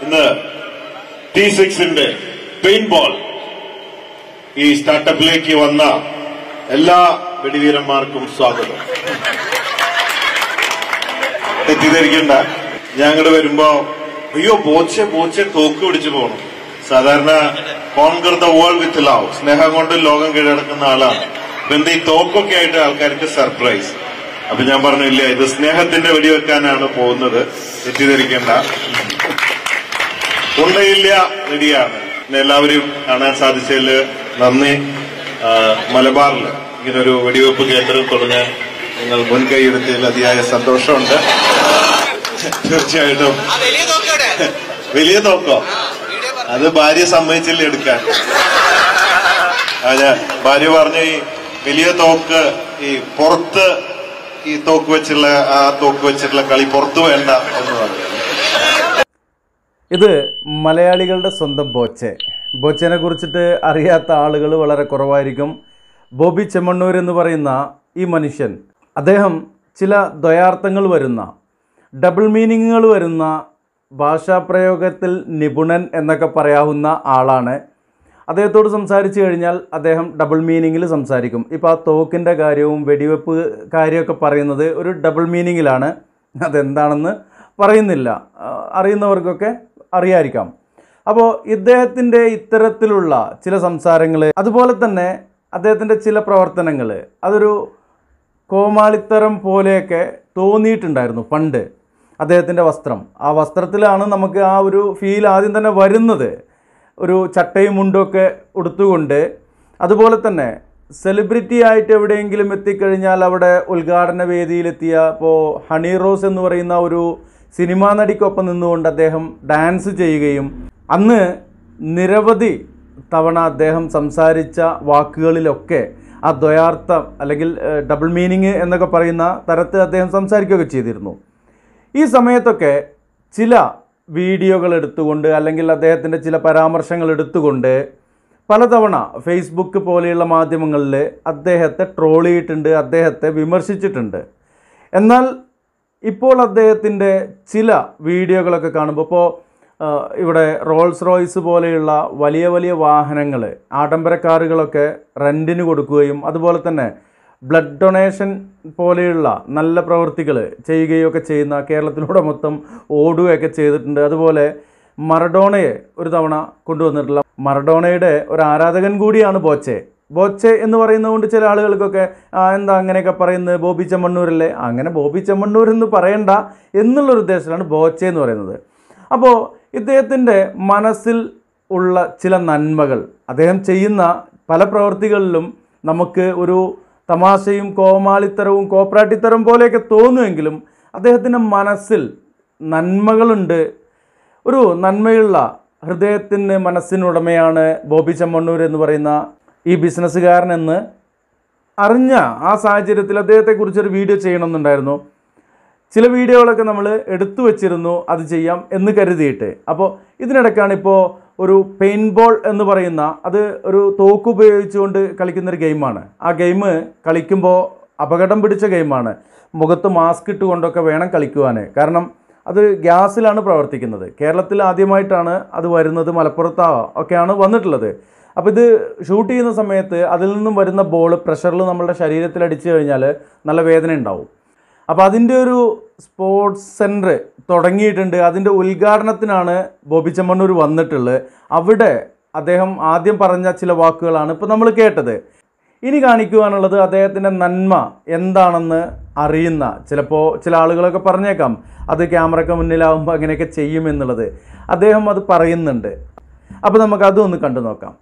ഇന്ന് T സിക്സിന്റെ paint ball ഈ സ്റ്റാർട്ടപ്പിലേക്ക് വന്ന എല്ലാ വെടിവീരന്മാർക്കും സ്വാഗതം തെറ്റിദ്ധരിക്കണ്ട ഞാൻ അങ്ങോട്ട് വരുമ്പോ അയ്യോ ബോച്ചെ ബോച്ചെ തോക്ക് പിടിച്ചു പോകണം സാധാരണ conquer the world with love സ്നേഹം കൊണ്ട് ലോകം കീഴടക്കുന്ന ആളാണ് അപ്പൊ എന്താ ഈ തോക്കൊക്കെ ആയിട്ട് ആൾക്കാർക്ക് സർപ്രൈസ് അപ്പൊ ഞാൻ പറഞ്ഞില്ല ഇത് സ്നേഹത്തിന്റെ വെടിവെക്കാനാണ് പോകുന്നത് തെറ്റിദ്ധരിക്കേണ്ട ഉണ്ടയില്ല റെഡിയാണ് പിന്നെ എല്ലാവരും കാണാൻ സാധിച്ചതിൽ നന്ദി ആ, മലബാറിൽ ഇങ്ങനൊരു വെടിവെപ്പ് കേന്ദ്രം തുടങ്ങാൻ നിങ്ങൾ മുൻകൈ എടുത്തതിൽ അതിയായ സന്തോഷമുണ്ട് തീർച്ചയായിട്ടും ആ വലിയ നോക്കവിടെ വലിയ തോക്കോ അത് ഭാര്യ സമ്മതിച്ചില്ല എടുക്കാൻ അതെ ഭാര്യ പറഞ്ഞു ഈ വലിയ തോക്ക് ഈ പുറത്ത് ഈ തോക്ക് വെച്ചുള്ള ആ തോക്ക് വെച്ചിട്ടുള്ള കളി പുറത്ത് വേണ്ട എന്ന് പറഞ്ഞു ഇത് മലയാളികളുടെ സ്വന്തം ബോച്ചെ ബോച്ചനെ കുറിച്ചിട്ട് അറിയാത്ത ആളുകൾ വളരെ കുറവായിരിക്കും ബോബി ചെമ്മണ്ണൂർ എന്ന് പറയുന്ന ഈ മനുഷ്യൻ അദ്ദേഹം ചില ദ്വയാർത്ഥങ്ങൾ വരുന്ന ഡബിൾ മീനിങ്ങുകൾ വരുന്ന ഭാഷാപ്രയോഗത്തിൽ നിപുണൻ എന്നൊക്കെ പറയാവുന്ന ആളാണ് അദ്ദേഹത്തോട് സംസാരിച്ചു കഴിഞ്ഞാൽ അദ്ദേഹം ഡബിൾ മീനിങ്ങിൽ സംസാരിക്കും ഇപ്പോൾ ആ തോക്കിൻ്റെ കാര്യവും വെടിവെപ്പ് കാര്യമൊക്കെ പറയുന്നത് ഒരു ഡബിൾ മീനിങ്ങിലാണ് അതെന്താണെന്ന് പറയുന്നില്ല ആ, അറിയുന്നവർക്കൊക്കെ അറിയായിരിക്കാം അപ്പോൾ ഇദ്ദേഹത്തിൻ്റെ ഇത്തരത്തിലുള്ള ചില സംസാരങ്ങൾ അതുപോലെ തന്നെ അദ്ദേഹത്തിൻ്റെ ചില പ്രവർത്തനങ്ങൾ അതൊരു കോമാളിത്തരം പോലെയൊക്കെ തോന്നിയിട്ടുണ്ടായിരുന്നു പണ്ട് അദ്ദേഹത്തിൻ്റെ വസ്ത്രം ആ വസ്ത്രത്തിലാണ് നമുക്ക് ആ ഒരു ഫീൽ ആദ്യം തന്നെ വരുന്നത് ഒരു ചട്ടയും മുണ്ടൊക്കെ ഉടുത്തുകൊണ്ട് അതുപോലെ തന്നെ സെലിബ്രിറ്റി ആയിട്ട് എവിടെയെങ്കിലും എത്തിക്കഴിഞ്ഞാൽ അവിടെ ഉദ്ഘാടന വേദിയിലെത്തിയ ഇപ്പോൾ ഹണി റോസ് എന്ന് പറയുന്ന ഒരു സിനിമാ നടിക്കൊപ്പം നിന്നുകൊണ്ട് അദ്ദേഹം ഡാൻസ് ചെയ്യുകയും അന്ന് നിരവധി തവണ അദ്ദേഹം സംസാരിച്ച വാക്കുകളിലൊക്കെ ആ ദ്വയാർത്ഥം അല്ലെങ്കിൽ ഏഹ്, ഡബിൾ മീനിങ് എന്നൊക്കെ പറയുന്ന തരത്തിൽ അദ്ദേഹം സംസാരിക്കുകയൊക്കെ ചെയ്തിരുന്നു ഈ സമയത്തൊക്കെ ചില വീഡിയോകൾ എടുത്തുകൊണ്ട് അല്ലെങ്കിൽ അദ്ദേഹത്തിൻ്റെ ചില പരാമർശങ്ങൾ എടുത്തുകൊണ്ട് പലതവണ ഫേസ്ബുക്ക് പോലെയുള്ള മാധ്യമങ്ങളിൽ അദ്ദേഹത്തെ ട്രോൾ ചെയ്തിട്ടുണ്ട് അദ്ദേഹത്തെ വിമർശിച്ചിട്ടുണ്ട് എന്നാൽ ഇപ്പോൾ അദ്ദേഹത്തിൻ്റെ ചില വീഡിയോകളൊക്കെ കാണുമ്പോൾ ഇപ്പോൾ ആ, ഇവിടെ റോൾസ് റോയ്സ് പോലെയുള്ള വലിയ വലിയ വാഹനങ്ങൾ ആഡംബര കാറുകളൊക്കെ റെൻറ്റിന് കൊടുക്കുകയും അതുപോലെ തന്നെ ബ്ലഡ് ഡൊണേഷൻ പോലെയുള്ള നല്ല പ്രവൃത്തികൾ ചെയ്യുകയൊക്കെ ചെയ്യുന്ന കേരളത്തിലൂടെ മൊത്തം ഓടുകയൊക്കെ ചെയ്തിട്ടുണ്ട് അതുപോലെ മറഡോണയെ ഒരു തവണ കൊണ്ടുവന്നിട്ടുള്ള മറഡോണയുടെ ഒരു ആരാധകൻ കൂടിയാണ് ബോച്ചെ ബോച്ചെ എന്ന് പറയുന്നതുകൊണ്ട് ചില ആളുകൾക്കൊക്കെ ആ, എന്താ അങ്ങനെയൊക്കെ പറയുന്നത് ബോബി ചെമ്മണ്ണൂരല്ലേ അങ്ങനെ ബോബി ചെമ്മണ്ണൂർ എന്ന് പറയണ്ട എന്നുള്ളൊരു ഉദ്ദേശത്തിലാണ് ബോച്ചെ എന്ന് പറയുന്നത് അപ്പോൾ ഇദ്ദേഹത്തിൻ്റെ മനസ്സിൽ ഉള്ള ചില നന്മകൾ അദ്ദേഹം ചെയ്യുന്ന പല പ്രവൃത്തികളിലും നമുക്ക് ഒരു തമാശയും കോമാളിത്തരവും കോപ്രാട്ടിത്തരം പോലെയൊക്കെ തോന്നുമെങ്കിലും അദ്ദേഹത്തിൻ്റെ മനസ്സിൽ നന്മകളുണ്ട് ഒരു നന്മയുള്ള ഹൃദയത്തിന് മനസ്സിനുടമയാണ് ബോബി ചെമ്മണ്ണൂർ എന്ന് പറയുന്ന ഈ ബിസിനസ്സുകാരനെന്ന് അറിഞ്ഞ ആ സാഹചര്യത്തിൽ അദ്ദേഹത്തെക്കുറിച്ചൊരു വീഡിയോ ചെയ്യണമെന്നുണ്ടായിരുന്നു ചില വീഡിയോകളൊക്കെ നമ്മൾ എടുത്തു വച്ചിരുന്നു അത് ചെയ്യാം എന്ന് കരുതിയിട്ട് അപ്പോൾ ഇതിനിടയ്ക്കാണ് ഇപ്പോൾ ഒരു പെയിൻ ബോൾ എന്ന് പറയുന്ന അത് ഒരു തോക്ക് ഉപയോഗിച്ചുകൊണ്ട് കളിക്കുന്നൊരു ഗെയിമാണ് ആ ഗെയിം കളിക്കുമ്പോൾ അപകടം പിടിച്ച ഗെയിമാണ് മുഖത്ത് മാസ്ക് ഇട്ടുകൊണ്ടൊക്കെ വേണം കളിക്കുവാൻ കാരണം അത് ഗ്യാസിലാണ് പ്രവർത്തിക്കുന്നത് കേരളത്തിൽ ആദ്യമായിട്ടാണ് അത് വരുന്നത് മലപ്പുറത്ത് ഒക്കെയാണ് വന്നിട്ടുള്ളത് അപ്പോൾ ഇത് ഷൂട്ട് ചെയ്യുന്ന സമയത്ത് അതിൽ നിന്നും വരുന്ന ബോൾ പ്രഷറിൽ നമ്മളുടെ ശരീരത്തിൽ അടിച്ചു കഴിഞ്ഞാൽ നല്ല വേദന ഉണ്ടാവും അപ്പോൾ അതിൻ്റെ ഒരു സ്പോർട്സ് സെൻറ്റർ തുടങ്ങിയിട്ടുണ്ട് അതിൻ്റെ ഉദ്ഘാടനത്തിനാണ് ബോബി ചെമ്മണ്ണൂർ വന്നിട്ടുള്ളത് അവിടെ അദ്ദേഹം ആദ്യം പറഞ്ഞ ചില വാക്കുകളാണ് ഇപ്പോൾ നമ്മൾ കേട്ടത് ഇനി കാണിക്കുവാനുള്ളത് അദ്ദേഹത്തിൻ്റെ നന്മ എന്താണെന്ന് അറിയുന്ന ചിലപ്പോൾ ചില ആളുകളൊക്കെ പറഞ്ഞേക്കാം അത് ക്യാമറയ്ക്ക് മുന്നിലാവുമ്പോൾ അങ്ങനെയൊക്കെ ചെയ്യുമെന്നുള്ളത് അദ്ദേഹം അത് പറയുന്നുണ്ട് അപ്പോൾ നമുക്ക് അതും ഒന്ന് കണ്ടു നോക്കാം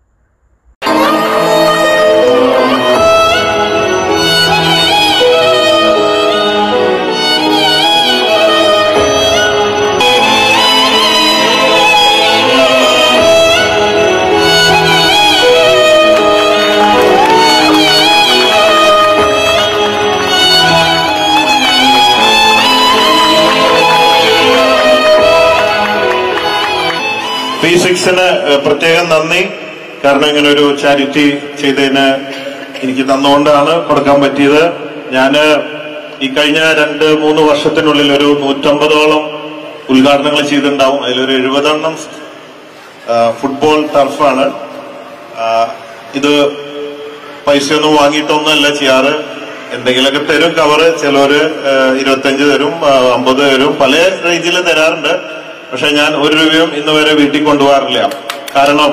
പി സിക്സിന് പ്രത്യേകം നന്ദി കാരണം ഇങ്ങനെ ഒരു ചാരിറ്റി ചെയ്തതിന് എനിക്ക് തന്നുകൊണ്ടാണ് കൊടുക്കാൻ പറ്റിയത് ഞാന് ഈ കഴിഞ്ഞ രണ്ട് മൂന്ന് വർഷത്തിനുള്ളിൽ ഒരു നൂറ്റമ്പതോളം ഉദ്ഘാടനങ്ങൾ ചെയ്തിട്ടുണ്ടാവും അതിലൊരു എഴുപതെണ്ണം ആ, ഫുട്ബോൾ ടർഫാണ് ആ, ഇത് പൈസയൊന്നും വാങ്ങിയിട്ടൊന്നുമല്ല ചെയ്യാറ് എന്തെങ്കിലുമൊക്കെ തരും കവറ് ചിലവര് ആ, ഇരുപത്തഞ്ച് തരും ആ, അമ്പത് തരും പല റേഞ്ചിൽ തരാറുണ്ട് പക്ഷെ ഞാൻ ഒരു രൂപയും ഇന്ന് വരെ വീട്ടിൽ കൊണ്ടുപോകാറില്ല കാരണം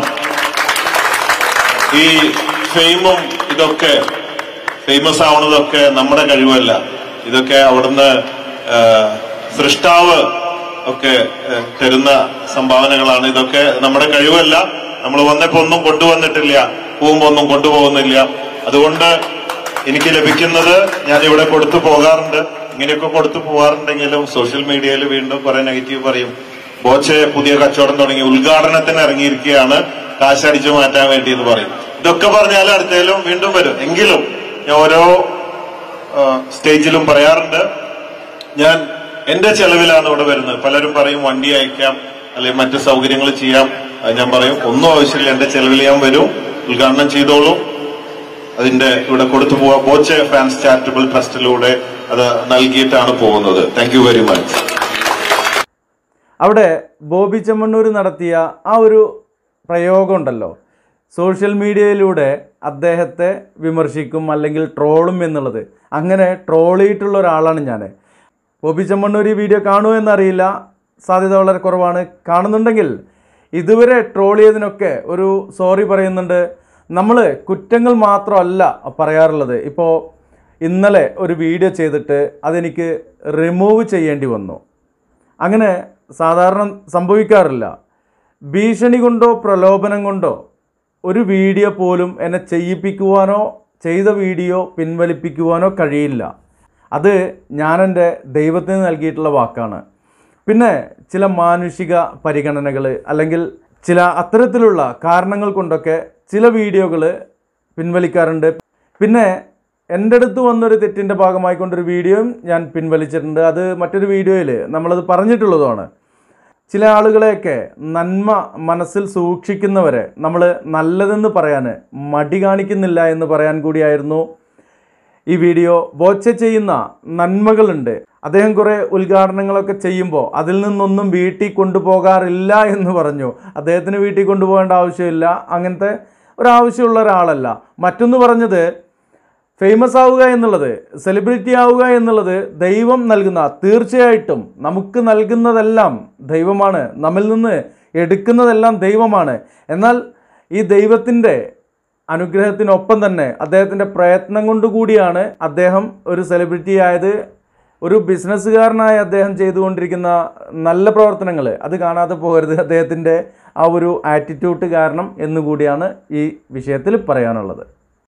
ഈ ഫെയിമും ഇതൊക്കെ ഫേമസ് ആവുന്നതൊക്കെ നമ്മുടെ കഴിവല്ല ഇതൊക്കെ അവിടുന്ന് ആ, സൃഷ്ടാവ് ഒക്കെ ആ, തരുന്ന സംഭാവനകളാണ് ഇതൊക്കെ നമ്മുടെ കഴിവല്ല നമ്മൾ വന്നപ്പോ ഒന്നും കൊണ്ടുവന്നിട്ടില്ല പോകുമ്പോ ഒന്നും കൊണ്ടുപോകുന്നില്ല അതുകൊണ്ട് എനിക്ക് ലഭിക്കുന്നത് ഞാൻ ഇവിടെ കൊടുത്തു പോകാറുണ്ട് ഇങ്ങനെയൊക്കെ കൊടുത്തു പോകാറുണ്ടെങ്കിലും സോഷ്യൽ മീഡിയയിൽ വീണ്ടും കുറെ നെഗറ്റീവ് പറയും ബോച്ചെ പുതിയ കച്ചവടം തുടങ്ങി ഉദ്ഘാടനത്തിന് ഇറങ്ങിയിരിക്കുകയാണ് കാശടിച്ചു മാറ്റാൻ വേണ്ടി എന്ന് പറയും ഇതൊക്കെ പറഞ്ഞാൽ അടുത്തേലും വീണ്ടും വരും എങ്കിലും ഞാൻ ഓരോ ആ, സ്റ്റേജിലും പറയാറുണ്ട് ഞാൻ എന്റെ ചെലവിലാണ് ഇവിടെ വരുന്നത് പലരും പറയും വണ്ടി അയക്കാം അല്ലെങ്കിൽ മറ്റു സൗകര്യങ്ങൾ ചെയ്യാം അത് ഞാൻ പറയും ഒന്നും ആവശ്യമില്ല എന്റെ ചെലവിൽ ഞാൻ വരും ഉദ്ഘാടനം ചെയ്തോളൂ അതിന്റെ ഇവിടെ കൊടുത്തു പോവാ ബോച്ചെ ഫാൻസ് ചാരിറ്റബിൾ ട്രസ്റ്റിലൂടെ അത് നൽകിയിട്ടാണ് പോകുന്നത് താങ്ക് യു വെരി മച്ച് അവിടെ ബോബി ചെമ്മണ്ണൂർ നടത്തിയ ആ ഒരു പ്രയോഗം ഉണ്ടല്ലോ സോഷ്യൽ മീഡിയയിലൂടെ അദ്ദേഹത്തെ വിമർശിക്കും അല്ലെങ്കിൽ ട്രോളും എന്നുള്ളത് അങ്ങനെ ട്രോൾ ചെയ്തിട്ടുള്ള ഒരാളാണ് ഞാൻ ബോബി ചെമ്മണ്ണൂർ ഈ വീഡിയോ കാണുമോ എന്നറിയില്ല സാധ്യത വളരെ കുറവാണ് കാണുന്നുണ്ടെങ്കിൽ ഇതുവരെ ട്രോൾ ചെയ്തതിനൊക്കെ ഒരു സോറി പറയുന്നുണ്ട് നമ്മൾ കുറ്റങ്ങൾ മാത്രമല്ല പറയാറുള്ളത് ഇപ്പോൾ ഇന്നലെ ഒരു വീഡിയോ ചെയ്തിട്ട് അതെനിക്ക് റിമൂവ് ചെയ്യേണ്ടി വന്നു അങ്ങനെ സാധാരണ സംഭവിക്കാറില്ല ഭീഷണി കൊണ്ടോ പ്രലോഭനം കൊണ്ടോ ഒരു വീഡിയോ പോലും എന്നെ ചെയ്യിപ്പിക്കുവാനോ ചെയ്ത വീഡിയോ പിൻവലിപ്പിക്കുവാനോ കഴിയില്ല അത് ഞാൻ എൻ്റെ ദൈവത്തിന് നൽകിയിട്ടുള്ള വാക്കാണ് പിന്നെ ചില മാനുഷിക പരിഗണനകൾ അല്ലെങ്കിൽ ചില അത്തരത്തിലുള്ള കാരണങ്ങൾ കൊണ്ടൊക്കെ ചില വീഡിയോകൾ പിൻവലിക്കാറുണ്ട് പിന്നെ എൻ്റെ അടുത്ത് വന്നൊരു തെറ്റിൻ്റെ ഭാഗമായിക്കൊണ്ടൊരു വീഡിയോയും ഞാൻ പിൻവലിച്ചിട്ടുണ്ട് അത് മറ്റൊരു വീഡിയോയിൽ നമ്മളത് പറഞ്ഞിട്ടുള്ളതുമാണ് ചില ആളുകളെയൊക്കെ നന്മ മനസ്സിൽ സൂക്ഷിക്കുന്നവരെ നമ്മൾ നല്ലതെന്ന് പറയാൻ മടി കാണിക്കുന്നില്ല എന്ന് പറയാൻ കൂടിയായിരുന്നു ഈ വീഡിയോ ബോച്ച ചെയ്യുന്ന നന്മകളുണ്ട് അദ്ദേഹം കുറേ ഉദ്ഘാടനങ്ങളൊക്കെ ചെയ്യുമ്പോൾ അതിൽ നിന്നൊന്നും വീട്ടിൽ കൊണ്ടുപോകാറില്ല എന്ന് പറഞ്ഞു അദ്ദേഹത്തിന് വീട്ടിൽ കൊണ്ടുപോകേണ്ട ആവശ്യമില്ല അങ്ങനത്തെ ഒരാവശ്യമുള്ള ഒരാളല്ല മറ്റൊന്ന് പറഞ്ഞത് ഫേമസ് ആവുക എന്നുള്ളത് സെലിബ്രിറ്റി ആവുക എന്നുള്ളത് ദൈവം നൽകുന്ന തീർച്ചയായിട്ടും നമുക്ക് നൽകുന്നതെല്ലാം ദൈവമാണ് നമ്മിൽ നിന്ന് എടുക്കുന്നതെല്ലാം ദൈവമാണ് എന്നാൽ ഈ ദൈവത്തിൻ്റെ അനുഗ്രഹത്തിനൊപ്പം തന്നെ അദ്ദേഹത്തിൻ്റെ പ്രയത്നം കൊണ്ട് കൂടിയാണ് അദ്ദേഹം ഒരു സെലിബ്രിറ്റി ആയത് ഒരു ബിസിനസ്സുകാരനായ അദ്ദേഹം ചെയ്തുകൊണ്ടിരിക്കുന്ന നല്ല പ്രവർത്തനങ്ങൾ അത് കാണാതെ പോകരുത് അദ്ദേഹത്തിൻ്റെ ആ ഒരു ആറ്റിറ്റ്യൂഡ് കാരണം എന്നുകൂടിയാണ് ഈ വിഷയത്തിൽ പറയാനുള്ളത്